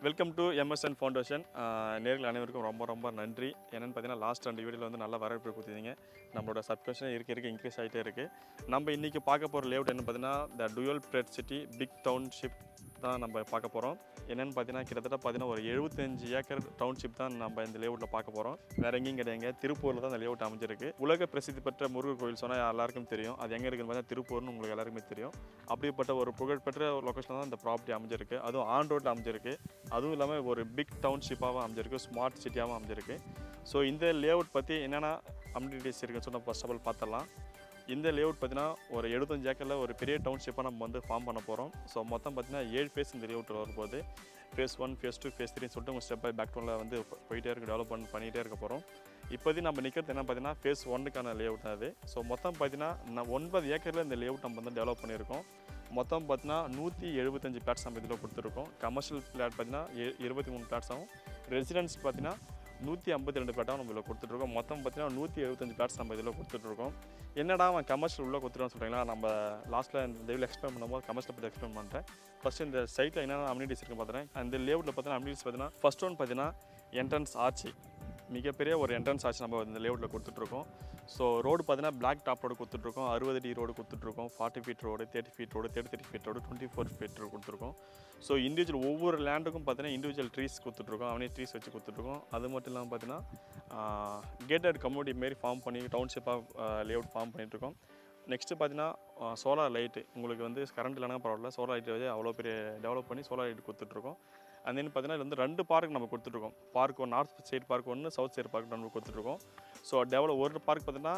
welcome to MSN foundation நேர்கள் அனைவருக்கும் ரொம்ப ரொம்ப நன்றி என்னென்னு பார்த்தீங்கன்னா லாஸ்ட் ரெண்டு வீடியோவில் வந்து நல்ல வரவேற்பு கொடுத்துருந்தீங்க நம்மளோட சப்ஸ்கிரிப்ஷன் இருக்க இருக்க இன்க்ரீஸ் ஆகிட்டே இருக்குது நம்ம இன்றைக்கி பார்க்க போகிற லேஅவுட் என்ன பார்த்தீங்கன்னா the dual plate city big township தான் நம்ம பார்க்க போகிறோம் என்னென்னு பார்த்தீங்கன்னா கிட்டத்தட்ட பார்த்தீங்கன்னா ஒரு எழுபத்தஞ்சு ஏக்கர் டவுன்ஷிப் தான் நம்ம இந்த லேஅவுட்டில் பார்க்க போகிறோம் வேற எங்கேயும் கிடையாங்க திருப்பூரில் தான் இந்த லேஅவுட் அமைஞ்சிருக்கு உலக பிரசித்தி பெற்ற முருகர் கோயில் சொன்னால் எல்லாருக்கும் தெரியும் அது எங்கே இருக்குன்னு பார்த்தா திருப்பூர்னு உங்களுக்கு எல்லாருக்குமே தெரியும் அப்படிப்பட்ட ஒரு புகழ்பெற்ற லொக்கேஷன் தான் இந்த ப்ராப்பர்ட்டி அமைஞ்சிருக்கு அதுவும் ஆன் ரோட்டில் அமைஞ்சிருக்கு அதுவும் இல்லாமல் ஒரு பிக் டவுன்ஷிப்பாகவும் அமைஞ்சிருக்கு ஸ்மார்ட் சிட்டியாகவும் அமைஞ்சிருக்கு ஸோ இந்த லேஅவுட் பற்றி என்னென்ன அம்யூனிட்டிஸ் இருக்குன்னு சொன்னால் ஃபர்ஸ்ட் ஆஃப் ஆல் பார்த்துடலாம் இந்த லேஅவுட் பார்த்தீங்கன்னா ஒரு எழுபத்தஞ்சு ஏக்கரில் ஒரு பெரிய டவுன்ஷிப்பாக நம்ம வந்து ஃபார்ம் பண்ண போகிறோம் ஸோ மொத்தம் பார்த்தீங்கன்னா ஏழு ஃபேஸ் இந்த லேஅவுட் வரும்போது phase one phase two phase three சொல்லிட்டு உங்கள் ஸ்டெப் பை பேக் டவுனில் வந்து போ- போயிட்டே இருக்க டெவலப்மெண்ட் பண்ணிகிட்டே இருக்க போகிறோம் இப்போதைக்கு நம்ம நிற்கிறது என்ன பார்த்தீங்கன்னா ஃபேஸ் ஒன்னுக்கான லேஅவுட் தான் அது ஸோ மொத்தம் பார்த்தீங்கன்னா நான் ஒன்பது ஏக்கரில் இந்த லேஅவுட் நம்ம வந்து டெவலப் பண்ணியிருக்கோம் மொத்தம் பார்த்தீங்கன்னா நூற்றி எழுபத்தஞ்சு பிளாட்ஸ் நம்ம இதில் கொடுத்துருக்கோம் கமர்ஷியல் பிளாட் பார்த்தீங்கன்னா எ- இருபத்தி மூணு பிளாட்ஸாகவும் ரெசிடென்ஸ் பார்த்தீங்கன்னா நூற்றி ஐம்பத்தி ரெண்டு பிளாட்டாகவும் நம்ம இதில் கொடுத்துட்ருக்கோம் மொத்தம் பார்த்தீங்கன்னா நூற்றி எழுபத்தஞ்சு பிளாட்ஸ் நம்ம இதில் கொடுத்துட்ருக்கோம் என்னடா அவன் கமர்ஷியல் உள்ளே கொடுத்துருவான்னு சொல்கிறீங்களா நம்ம லாஸ்ட்டில் இந்த இதில் எக்ஸ்பிளைன் பண்ணும்போது கமர்ஷியல் பற்றி எக்ஸ்பிளைன் பண்ணுறேன் ஃபஸ்ட்டு இந்த சைட்டில் என்னென்ன அம்யூனிட்டிஸ் இருக்குன்னு பார்த்துறேன் அந்த லேஅவுட்டில் பார்த்தீங்கன்னா அம்யூனிட்டிஸ் பார்த்தீங்கன்னா ஃபஸ்ட் ஒன் பார்த்தீங்கன்னா என்ட்ரன்ஸ் ஆர்ச்சி மிகப்பெரிய ஒரு என்ட்ரன்ஸ் ஆச்சு நம்ம இந்த லேஅவுட்டில் கொடுத்துட்ருக்கோம் ஸோ ரோடு பார்த்தீங்கன்னா பிளாக் டாப் ரோடு கொடுத்துட்ருக்கோம் அறுபது டி ரோடு கொடுத்துட்ருக்கோம் forty feet road thirty feet road thirty three feet road twenty four feet road கொடுத்துருக்கோம் ஸோ இண்டிவிஜுவல் ஒவ்வொரு லேண்டுக்கும் பார்த்தீங்கன்னா இண்டிவிஜுவல் ட்ரீஸ் கொடுத்துட்ருக்கோம் அவனே ட்ரீஸ் வச்சு கொடுத்துட்ருக்கோம் அது மட்டும் இல்லாமல் பார்த்தீங்கன்னா கேட்டட் கம்யூனிட்டி மாரி ஃபார்ம் பண்ணி டவுன்ஷிப்பாக லேஅவுட் ஃபார்ம் பண்ணிகிட்ருக்கோம் நெக்ஸ்ட்டு பார்த்தீங்கன்னா சோலார் லைட்டு உங்களுக்கு வந்து கரண்ட் இல்லைனா பரவாயில்ல சோலார் லைட் வச்சு அவ்வளோ பெரிய டெவலப் பண்ணி சோலார் லைட் கொடுத்துட்ருக்கோம் அண்ட் தென் பார்த்தீங்கன்னா இது வந்து ரெண்டு பார்க் நம்ம கொடுத்துட்ருக்கோம் பார்க் ஒன்று நார்த் சைடு பார்க் ஒன்று சவுத் சைடு பார்க் நம்ம கொடுத்துட்ருக்கோம் ஸோ டெவலப் ஒரு பார்க் பார்த்தீங்கன்னா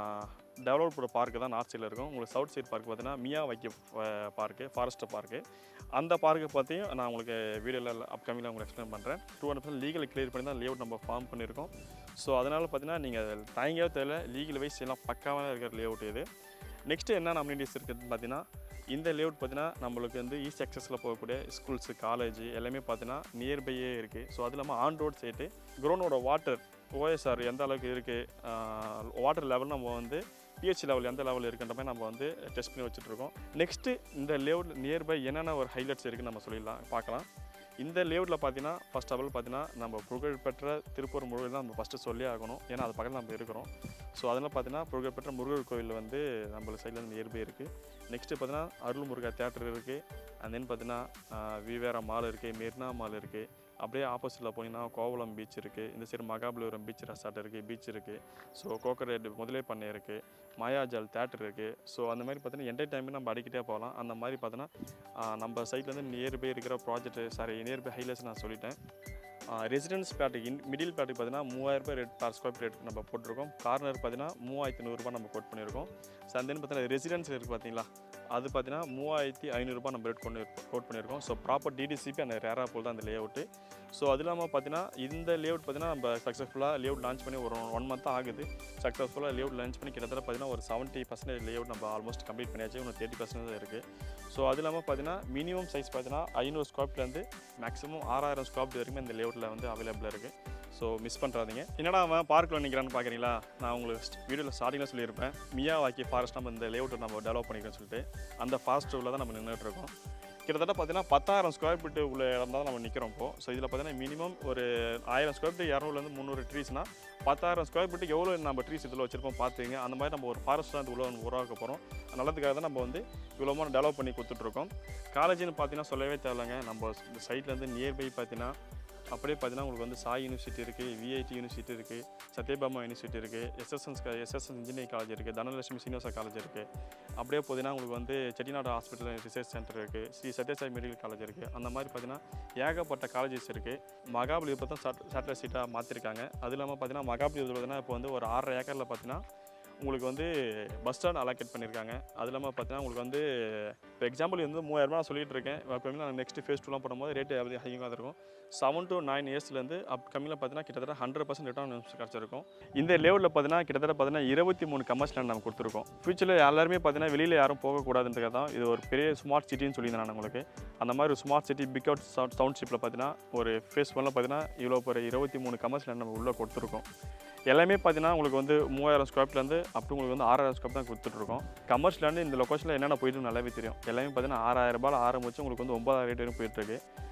டெவலப்டு பார்க்கு தான் நார்த் சைடில் இருக்கும் உங்களுக்கு சவுத் சைடு பார்க் பார்த்தீங்கன்னா மியா வைக்க பார்க்கு ஃபாரஸ்ட் பார்க்கு அந்த பார்க்கை பற்றியும் நான் உங்களுக்கு வீடியோவில் அப்கமிங்கில் உங்களுக்கு எக்ஸ்பிளைன் பண்ணுறேன் two hundred percent legal clear பண்ணி தான் லேஅவுட் நம்ம ஃபார்ம் பண்ணியிருக்கோம் ஸோ அதனால் பார்த்தீங்கன்னா நீங்கள் தயங்கவே தெரியல லீகல் வைஸ் எல்லாம் பக்காவாக இருக்கிற லேஅவுட் இது நெக்ஸ்ட்டு என்னென்ன அம்யூனிட்டிஸ் இருக்குதுன்னு பார்த்தீங்கன்னா இந்த லேஅவுட் பார்த்தீங்கன்னா நம்மளுக்கு வந்து ஈஸ்ட் எக்ஸஸில் போகக்கூடிய ஸ்கூல்ஸு காலேஜ் எல்லாமே பார்த்தீங்கன்னா நியர்பையே இருக்குது ஸோ அது இல்லாமல் ஆன் ரோட் சைட்டு க்ரௌனோட வாட்டர் ஓஎஸ்ஆர் எந்த அளவுக்கு இருக்குது வாட்டர் லெவல் நம்ம வந்து பிஹெச் லெவல் எந்த லெவல் இருக்குன்ற மாதிரி நம்ம வந்து டெஸ்ட் பண்ணி வச்சுட்ருக்கோம் நெக்ஸ்ட்டு இந்த லேஅவுட் நியர்பை என்னென்ன ஒரு ஹைலைட்ஸ் இருக்குன்னு நம்ம சொல்லிடலாம் பார்க்கலாம் இந்த லேஅவுட்டில் பார்த்தீங்கன்னா ஃபர்ஸ்ட் ஆஃப் ஆல் பார்த்தீங்கன்னா நம்ம புகழ்பெற்ற திருப்பூர் முருகன் தான் நம்ம ஃபஸ்ட்டு சொல்லி ஆகணும் ஏன்னா அது பக்கத்தில் நம்ம இருக்கிறோம் ஸோ அதனால் பார்த்தீங்கன்னா புகழ்பெற்ற முருகர் கோயில் வந்து நம்மளுக்கு சைடில் வந்து நியர்பை இருக்குது நெக்ஸ்ட்டு பார்த்தீங்கன்னா அருள் முருகா தேட்டர் இருக்குது அண்ட் தென் பார்த்தீங்கன்னா விவேரா மால் இருக்குது மெரினா மால் இருக்குது அப்படியே ஆப்போசிட்டில் போனீங்கன்னா கோவளம் பீச் இருக்குது இந்த சைடு மகாபலிபுரம் பீச் ரெசார்ட் இருக்குது பீச் இருக்குது ஸோ கோக்கரேட் முதலே பண்ணை இருக்குது மாயாஜால் தேட்டர் இருக்குது ஸோ அந்த மாதிரி பார்த்தீங்கன்னா என்டர்டைன்மெண்ட் நம்ம அடிக்கிட்டே போகலாம் அந்த மாதிரி பார்த்தீங்கன்னா ஆஹ், நம்ம சைட்லேருந்து நியர்பை இருக்கிற ப்ராஜெக்ட் சாரி நியர்பை ஹைலைட்ஸ் நான் சொல்லிட்டேன் ரெசிடென்ஸ் பேட்டுக்கு இன் மிடில் பேட்டுக்கு பார்த்தீங்கன்னா மூவாயிரம் ரூபாய் ரேட் பர் ஸ்கொயர் ரேட் நம்ம போட்டிருக்கோம் கார்னர் பார்த்தீங்கன்னா மூவாயிரத்தி நூறுரூபா நம்ம கோட் பண்ணியிருக்கோம் ஸோ அந்த பார்த்தீங்கன்னா ரெசிடென்ஸ் இருக்குது பார்த்தீங்களா அது பார்த்தீங்கன்னா மூவாயிரத்தி ஐநூறுரூபா நம்ம ரேட் கொண்டு கோட் பண்ணியிருக்கோம் ஸோ ப்ராப்பர் டிடிசிபி அந்த ரேரா போல் தான் அந்த லே அவுட்டு ஸோ அது இல்லாமல் பார்த்தீங்கன்னா இந்த லேஅவுட் பார்த்தீங்கன்னா நம்ம சக்ஸஸ்ஃபுல்லாக லேஅவுட் லான்ச் பண்ணி ஒரு ஒன் மந்த் ஆகுது சக்ஸஸ்ஃபுல்லாக லேஅவுட் லான்ச் பண்ணி கிட்டத்தட்ட பார்த்தீங்கன்னா ஒரு செவன்ட்டி பர்சன்டேஜ் லேஅவுட் நம்ம ஆல்மோஸ்ட் கம்ப்ளீட் பண்ணியாச்சு இன்னும் தேர்ட்டி பர்சன்டேஜ் இருக்குது ஸோ அது இல்லாமல் பார்த்தீங்கன்னா மினிமம் சைஸ் பார்த்தீங்கன்னா ஐநூறு ஸ்கொயர்லேருந்து மேக்ஸிமம் ஆறாயிரம் ஸ்கொயர் வரைக்கும் இந்த லேஅவுட்டில் வந்து அவைலபிளாக இருக்குது ஸோ மிஸ் பண்ணுறாதீங்க என்னடா அவன் பார்க்கில் நிற்கிறான்னு பார்க்குறீங்களா நான் உங்களுக்கு வீடியோவில் ஸ்டார்டிங்கில் சொல்லியிருப்பேன் மியா வாக்கி ஃபாரஸ்ட் நம்ம இந்த லேஅவுட்டை நம்ம டெவலப் பண்ணிக்கிறோம்னு சொல்லிட்டு அந்த ஃபாரஸ்ட் உள்ள தான் நம்ம நின்றுட்டு இருக்கோம் கிட்டத்தட்ட பார்த்தீங்கன்னா பத்தாயிரம் ஸ்கொயர் ஃபீட்டு உள்ள இடம் தான் நம்ம நிற்கிறோம் இப்போ ஸோ இதில் பார்த்தீங்கன்னா மினிமம் ஒரு ஆயிரம் ஸ்கொயர் ஃபீட் இரநூறுலேருந்து முந்நூறு ட்ரீஸ்னா பத்தாயிரம் ஸ்கொயர் ஃபீட்டுக்கு எவ்வளோ நம்ம ட்ரீஸ் இதில் வச்சிருப்போம் பார்த்துங்க அந்த மாதிரி நம்ம ஒரு ஃபாரஸ்ட் லேண்ட் உள்ள ஒன்று உருவாக்க போகிறோம் நல்லதுக்காக தான் நம்ம வந்து இவ்வளோ மாதிரி டெவலப் பண்ணி கொடுத்துட்ருக்கோம் காலேஜ்னு பார்த்தீங்கன்னா சொல்லவே தேவையில்லைங்க நம்ம இந்த சைட்லேருந்து நியர்பை பார்த்தீங்கன்னா அப்படியே பார்த்தீங்கன்னா உங்களுக்கு வந்து சாய் யூனிவர்சிட்டி இருக்குது விஐடி யூனிவர்சிட்டி இருக்குது சத்யபாமா யூனிவர்சிட்டி இருக்குது எஸ்எஸ்என்ஸ் எஸ்எஸ்எஸ் இன்ஜினியரிங் காலேஜ் இருக்குது தனலட்சுமி சீனிவாசா காலேஜ் இருக்குது அப்படியே போதீங்கன்னா உங்களுக்கு வந்து செட்டிநாடு ஹாஸ்பிட்டல் ரிசர்ச் சென்டர் இருக்குது ஸ்ரீ சத்யசாய் மெடிக்கல் காலேஜ் இருக்குது அந்த மாதிரி பார்த்தீங்கன்னா ஏகப்பட்ட காலேஜஸ் இருக்குது மகாபலிபுரத்தை தான் சாட் சேட்டலைட் சீட்டாக மாற்றிருக்காங்க அது இல்லாமல் பார்த்தீங்கன்னா மகாபலிபுரத்தில் பார்த்தீங்கன்னா இப்போ வந்து ஒரு ஆறரை ஏக்கரில் பார்த்தீங்கன்னா உங்களுக்கு வந்து பஸ் ஸ்டாண்ட் அலோகேட் பண்ணியிருக்காங்க அது இல்லாமல் பார்த்தீங்கன்னா உங்களுக்கு வந்து இப்போ எக்ஸாம்பிள் வந்து மூவாயிரரூபா நான் சொல்லிட்டு இருக்கேன் எப்பவுமே நான் நெக்ஸ்ட் ஃபேஸ் டூலாம் பண்ணும்போது ரேட்டு அதிகமாக தான் இருக்கும் செவன் டு நைன் இயர்ஸ்லேருந்து அப் கம்மியில் பார்த்தீங்கன்னா கிட்டத்தட்ட ஹண்ட்ரட் பர்சன்ட் ரிட்டர்ன் கிடச்சிருக்கும் இந்த லெவலில் பார்த்தீங்கன்னா கிட்டத்தட்ட பார்த்தீங்கன்னா இருபத்தி மூணு கமர்ஷியல் லேண்ட் நம்ம கொடுத்துருக்கோம் ஃபியூச்சரில் எல்லாருமே பார்த்தீங்கன்னா வெளியில் யாரும் போகக்கூடாதுன்றதுக்காக தான் இது ஒரு பெரிய ஸ்மார்ட் சிட்டின்னு சொல்லியிருந்தேன் நான் உங்களுக்கு அந்த மாதிரி ஒரு ஸ்மார்ட் சிட்டி பிக் அவுட் டவுன்ஷிப்பில் பார்த்தீங்கன்னா ஒரு ஃபேஸ் ஒன்ல பார்த்தீங்கன்னா இவ்வளோ ஒரு இருபத்தி மூணு கமர்ஷியல் லேண்ட் நம்ம உள்ளே கொடுத்துருக்கோம் எல்லாமே பார்த்தீங்கன்னா உங்களுக்கு வந்து மூவாயிரம் ஸ்கொயர்லேருந்து அப்படி உங்களுக்கு வந்து ஆறாயிரம் ஸ்கொயர் தான் கொடுத்துட்ருக்கோம் கமர்ஷியல் இந்த லொக்கேஷனில் என்னென்ன போயிட்டு நல்லாவே தெரியும் எல்லாமே பார்த்தீங்கன்னா ஆறாயிரம் ரூபாயில் ஆரம்பிச்சு உங்களுக்கு வந்து ஒன்பதாயிரம் ரேட் வரைக்கும் போயிட்டுருக்கு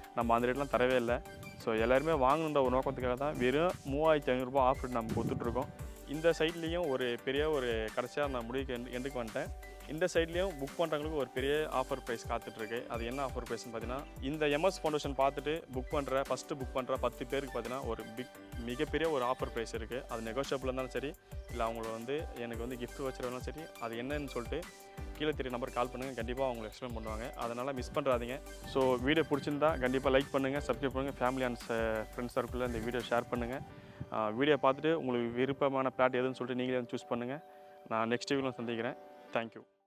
நம்ம அந்த ரேட்லாம் தரவே இல்லை ஸோ எல்லாருமே வாங்கணுன்ற ஒரு நோக்கத்துக்காக தான் வெறும் மூவாயிரத்தி ஐநூறுரூபா ஆஃபர் நம்ம கொடுத்துட்ருக்கோம் இந்த சைட்லேயும் ஒரு பெரிய ஒரு கடைசியாக நான் முடிவுக்கு எண்டு எண்டுக்கு வந்துட்டேன் இந்த சைட்லேயும் புக் பண்ணுறவங்களுக்கு ஒரு பெரிய ஆஃபர் ப்ரைஸ் காத்துட்ருக்கு அது என்ன ஆஃபர் ப்ரைஸ்னு பார்த்தீங்கன்னா இந்த எம்எஸ் ஃபவுண்டேஷன் பார்த்துட்டு புக் பண்ணுற ஃபஸ்ட்டு புக் பண்ணுற பத்து பேருக்கு பார்த்தீங்கன்னா ஒரு பிக் மிகப்பெரிய ஒரு ஆஃபர் ப்ரைஸ் இருக்குது அது நெகோஷியபிள் இருந்தாலும் சரி இல்லை அவங்கள வந்து எனக்கு வந்து gift வச்சுருந்தாலும் சரி அது என்னன்னு சொல்லிட்டு கீழே தெரிய நம்பர் கால் பண்ணுங்கள் கண்டிப்பாக அவங்களை எக்ஸ்பிளைன் பண்ணுவாங்க அதனால் மிஸ் பண்ணுறாதீங்க ஸோ வீடியோ பிடிச்சிருந்தா கண்டிப்பாக லைக் பண்ணுங்கள் சப்ஸ்கிரைப் பண்ணுங்கள் ஃபேமிலி அண்ட் ஃப்ரெண்ட்ஸ் சர்க்கிளில் இந்த வீடியோ ஷேர் பண்ணுங்கள் வீடியோ பார்த்துட்டு உங்களுக்கு விருப்பமான பிளாட் எதுன்னு சொல்லிட்டு நீங்களே வந்து சூஸ் பண்ணுங்கள் நான் நெக்ஸ்ட் வீடியோவில் சந்திக்கிறேன் தேங்க்யூ